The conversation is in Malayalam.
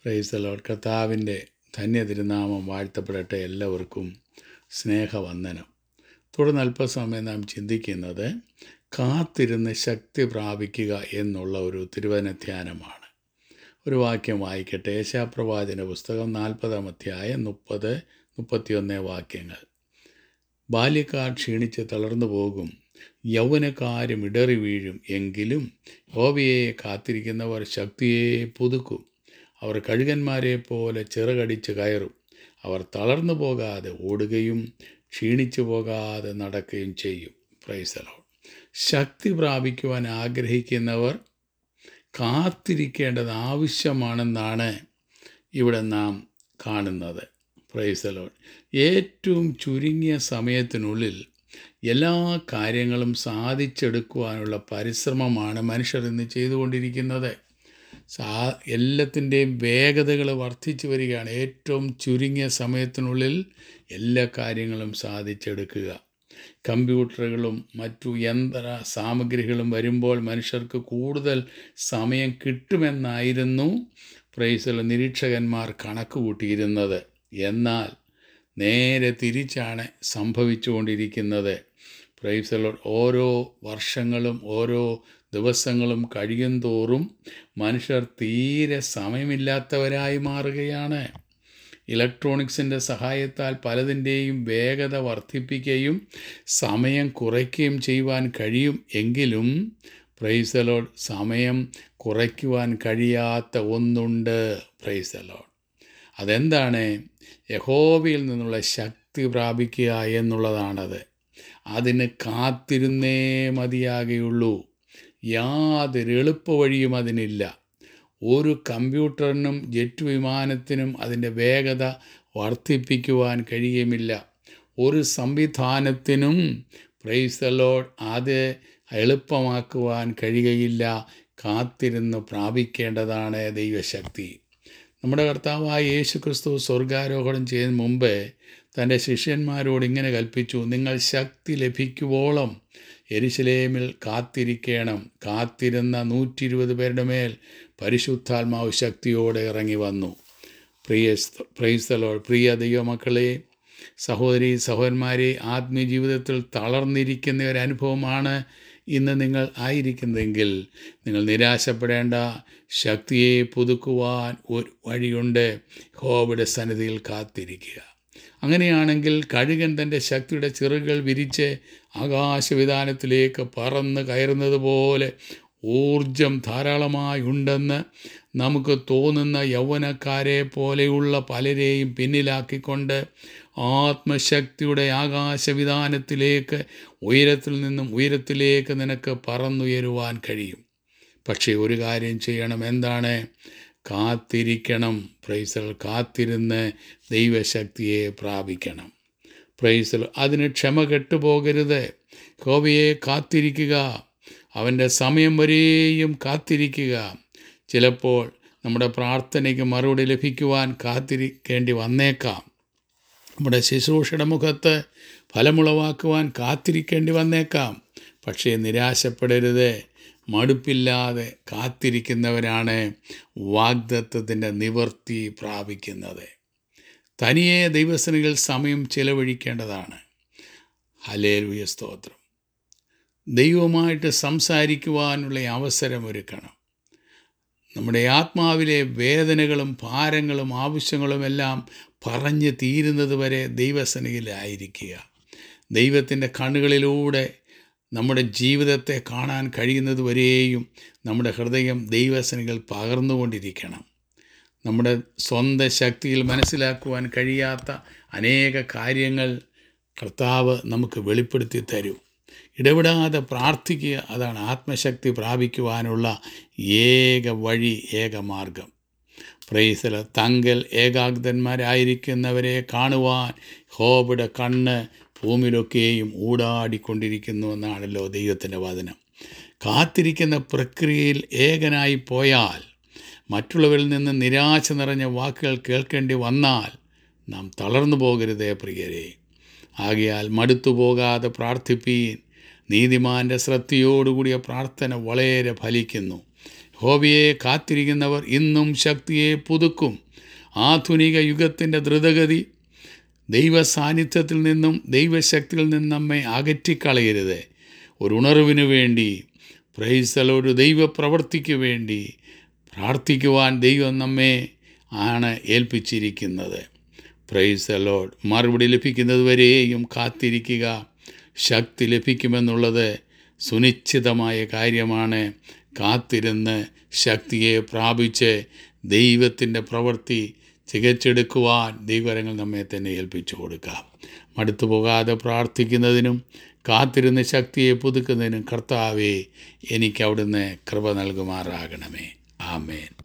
പ്രൈസലോട് കർത്താവിൻ്റെ ധന്യ തിരുനാമം വാഴ്ത്തപ്പെടട്ടെ എല്ലാവർക്കും സ്നേഹവന്ദനം തുടർന്ന് അല്പസമയം നാം ചിന്തിക്കുന്നത് കാത്തിരുന്ന് ശക്തി പ്രാപിക്കുക എന്നുള്ള ഒരു തിരുവചന ധ്യാനമാണ് ഒരു വാക്യം വായിക്കട്ടെ ഏശാപ്രവാചന പുസ്തകം നാൽപ്പതാം അധ്യായം മുപ്പത് മുപ്പത്തിയൊന്ന് വാക്യങ്ങൾ ബാല്യക്കാർ ക്ഷീണിച്ച് തളർന്നു പോകും യൗവനക്കാരും ഇടറി വീഴും എങ്കിലും ഹോബിയെ കാത്തിരിക്കുന്നവർ ശക്തിയെ പുതുക്കും അവർ കഴുകന്മാരെ പോലെ ചിറകടിച്ച് കയറും അവർ തളർന്നു പോകാതെ ഓടുകയും ക്ഷീണിച്ചു പോകാതെ നടക്കുകയും ചെയ്യും പ്രൈസലോ ശക്തി പ്രാപിക്കുവാൻ ആഗ്രഹിക്കുന്നവർ കാത്തിരിക്കേണ്ടത് ആവശ്യമാണെന്നാണ് ഇവിടെ നാം കാണുന്നത് പ്രൈസലോൺ ഏറ്റവും ചുരുങ്ങിയ സമയത്തിനുള്ളിൽ എല്ലാ കാര്യങ്ങളും സാധിച്ചെടുക്കുവാനുള്ള പരിശ്രമമാണ് മനുഷ്യർ ഇന്ന് ചെയ്തുകൊണ്ടിരിക്കുന്നത് സാ എല്ലാത്തിൻ്റെയും വേഗതകൾ വർദ്ധിച്ചു വരികയാണ് ഏറ്റവും ചുരുങ്ങിയ സമയത്തിനുള്ളിൽ എല്ലാ കാര്യങ്ങളും സാധിച്ചെടുക്കുക കമ്പ്യൂട്ടറുകളും മറ്റു യന്ത്ര സാമഗ്രികളും വരുമ്പോൾ മനുഷ്യർക്ക് കൂടുതൽ സമയം കിട്ടുമെന്നായിരുന്നു പ്രൈസൽ നിരീക്ഷകന്മാർ കണക്ക് കൂട്ടിയിരുന്നത് എന്നാൽ നേരെ തിരിച്ചാണ് സംഭവിച്ചുകൊണ്ടിരിക്കുന്നത് പ്രൈസലോ ഓരോ വർഷങ്ങളും ഓരോ ദിവസങ്ങളും കഴിയും തോറും മനുഷ്യർ തീരെ സമയമില്ലാത്തവരായി മാറുകയാണ് ഇലക്ട്രോണിക്സിൻ്റെ സഹായത്താൽ പലതിൻ്റെയും വേഗത വർദ്ധിപ്പിക്കുകയും സമയം കുറയ്ക്കുകയും ചെയ്യുവാൻ കഴിയും എങ്കിലും പ്രൈസലോഡ് സമയം കുറയ്ക്കുവാൻ കഴിയാത്ത ഒന്നുണ്ട് പ്രൈസലോഡ് അതെന്താണ് യഹോവയിൽ നിന്നുള്ള ശക്തി പ്രാപിക്കുക എന്നുള്ളതാണത് അതിന് കാത്തിരുന്നേ മതിയാകുള്ളൂ യാതൊരു എളുപ്പ വഴിയും അതിനില്ല ഒരു കമ്പ്യൂട്ടറിനും ജെറ്റ് വിമാനത്തിനും അതിൻ്റെ വേഗത വർദ്ധിപ്പിക്കുവാൻ കഴിയുമില്ല ഒരു സംവിധാനത്തിനും പ്രൈസലോഡ് അത് എളുപ്പമാക്കുവാൻ കഴിയുകയില്ല കാത്തിരുന്ന് പ്രാപിക്കേണ്ടതാണ് ദൈവശക്തി നമ്മുടെ കർത്താവായ യേശു ക്രിസ്തു സ്വർഗാരോഹണം ചെയ്യുന്നതിന് മുമ്പ് തൻ്റെ ശിഷ്യന്മാരോട് ഇങ്ങനെ കൽപ്പിച്ചു നിങ്ങൾ ശക്തി ലഭിക്കുവോളം എരിശിലേമിൽ കാത്തിരിക്കണം കാത്തിരുന്ന നൂറ്റി ഇരുപത് പേരുടെ മേൽ പരിശുദ്ധാത്മാവ് ശക്തിയോടെ ഇറങ്ങി വന്നു പ്രിയ പ്രൈസ്തലോ പ്രിയ ദൈവമക്കളെ സഹോദരി സഹോദരന്മാരെ ആത്മീയ ജീവിതത്തിൽ തളർന്നിരിക്കുന്ന ഒരു അനുഭവമാണ് ഇന്ന് നിങ്ങൾ ആയിരിക്കുന്നതെങ്കിൽ നിങ്ങൾ നിരാശപ്പെടേണ്ട ശക്തിയെ പുതുക്കുവാൻ ഒരു വഴിയുണ്ട് ഹോബിയുടെ സന്നിധിയിൽ കാത്തിരിക്കുക അങ്ങനെയാണെങ്കിൽ കഴുകൻ തൻ്റെ ശക്തിയുടെ ചിറകുകൾ വിരിച്ച് ആകാശവിധാനത്തിലേക്ക് പറന്ന് കയറുന്നത് പോലെ ഊർജം ധാരാളമായി ഉണ്ടെന്ന് നമുക്ക് തോന്നുന്ന യൗവനക്കാരെ പോലെയുള്ള പലരെയും പിന്നിലാക്കിക്കൊണ്ട് ആത്മശക്തിയുടെ ആകാശവിധാനത്തിലേക്ക് ഉയരത്തിൽ നിന്നും ഉയരത്തിലേക്ക് നിനക്ക് പറന്നുയരുവാൻ കഴിയും പക്ഷേ ഒരു കാര്യം ചെയ്യണം എന്താണ് കാത്തിരിക്കണം പ്രൈസൽ കാത്തിരുന്ന് ദൈവശക്തിയെ പ്രാപിക്കണം പ്രൈസൽ അതിന് ക്ഷമ കെട്ടുപോകരുത് ഹോബിയെ കാത്തിരിക്കുക അവൻ്റെ സമയം വരെയും കാത്തിരിക്കുക ചിലപ്പോൾ നമ്മുടെ പ്രാർത്ഥനയ്ക്ക് മറുപടി ലഭിക്കുവാൻ കാത്തിരിക്കേണ്ടി വന്നേക്കാം നമ്മുടെ ശുശ്രൂഷയുടെ മുഖത്ത് ഫലമുളവാക്കുവാൻ കാത്തിരിക്കേണ്ടി വന്നേക്കാം പക്ഷേ നിരാശപ്പെടരുത് മടുപ്പില്ലാതെ കാത്തിരിക്കുന്നവരാണ് വാഗ്ദത്വത്തിൻ്റെ നിവർത്തി പ്രാപിക്കുന്നത് തനിയെ ദൈവസനികൾ സമയം ചിലവഴിക്കേണ്ടതാണ് ഹലേലുയ സ്തോത്രം ദൈവമായിട്ട് സംസാരിക്കുവാനുള്ള അവസരമൊരുക്കണം നമ്മുടെ ആത്മാവിലെ വേദനകളും ഭാരങ്ങളും ആവശ്യങ്ങളുമെല്ലാം പറഞ്ഞു തീരുന്നത് വരെ ദൈവസനയിലായിരിക്കുക ദൈവത്തിൻ്റെ കണ്ണുകളിലൂടെ നമ്മുടെ ജീവിതത്തെ കാണാൻ കഴിയുന്നത് വരെയും നമ്മുടെ ഹൃദയം ദൈവസനികൾ പകർന്നുകൊണ്ടിരിക്കണം നമ്മുടെ സ്വന്തം ശക്തിയിൽ മനസ്സിലാക്കുവാൻ കഴിയാത്ത അനേക കാര്യങ്ങൾ കർത്താവ് നമുക്ക് വെളിപ്പെടുത്തി തരും ഇടപെടാതെ പ്രാർത്ഥിക്കുക അതാണ് ആത്മശക്തി പ്രാപിക്കുവാനുള്ള ഏക വഴി ഏക മാർഗം പ്രൈസല തങ്കൽ ഏകാഗ്ധന്മാരായിരിക്കുന്നവരെ കാണുവാൻ ഹോബിയുടെ കണ്ണ് ഭൂമിയിലൊക്കെയും ഊടാടിക്കൊണ്ടിരിക്കുന്നു എന്നാണല്ലോ ദൈവത്തിൻ്റെ വചനം കാത്തിരിക്കുന്ന പ്രക്രിയയിൽ ഏകനായി പോയാൽ മറ്റുള്ളവരിൽ നിന്ന് നിരാശ നിറഞ്ഞ വാക്കുകൾ കേൾക്കേണ്ടി വന്നാൽ നാം തളർന്നു പോകരുതേ പ്രിയരെ ആകയാൽ മടുത്തു പോകാതെ പ്രാർത്ഥിപ്പീൻ നീതിമാൻ്റെ ശ്രദ്ധയോടുകൂടിയ പ്രാർത്ഥന വളരെ ഫലിക്കുന്നു ഹോബിയെ കാത്തിരിക്കുന്നവർ ഇന്നും ശക്തിയെ പുതുക്കും ആധുനിക യുഗത്തിൻ്റെ ദ്രുതഗതി ദൈവ സാന്നിധ്യത്തിൽ നിന്നും ദൈവശക്തിയിൽ നിന്നും നമ്മെ അകറ്റിക്കളയരുത് ഒരു ഉണർവിന് വേണ്ടി പ്രൈസലോട് ദൈവപ്രവർത്തിക്ക് വേണ്ടി പ്രാർത്ഥിക്കുവാൻ ദൈവം നമ്മെ ആണ് ഏൽപ്പിച്ചിരിക്കുന്നത് പ്രൈസ് ലോഡ് മറുപടി ലഭിക്കുന്നത് വരെയും കാത്തിരിക്കുക ശക്തി ലഭിക്കുമെന്നുള്ളത് സുനിശ്ചിതമായ കാര്യമാണ് കാത്തിരുന്ന് ശക്തിയെ പ്രാപിച്ച് ദൈവത്തിൻ്റെ പ്രവൃത്തി തികച്ചെടുക്കുവാൻ ദൈവരങ്ങൾ നമ്മെ തന്നെ ഏൽപ്പിച്ചു കൊടുക്കാം മടുത്തു പോകാതെ പ്രാർത്ഥിക്കുന്നതിനും കാത്തിരുന്ന് ശക്തിയെ പുതുക്കുന്നതിനും കർത്താവേ എനിക്ക് അവിടുന്ന് കൃപ നൽകുമാറാകണമേ ആമേൻ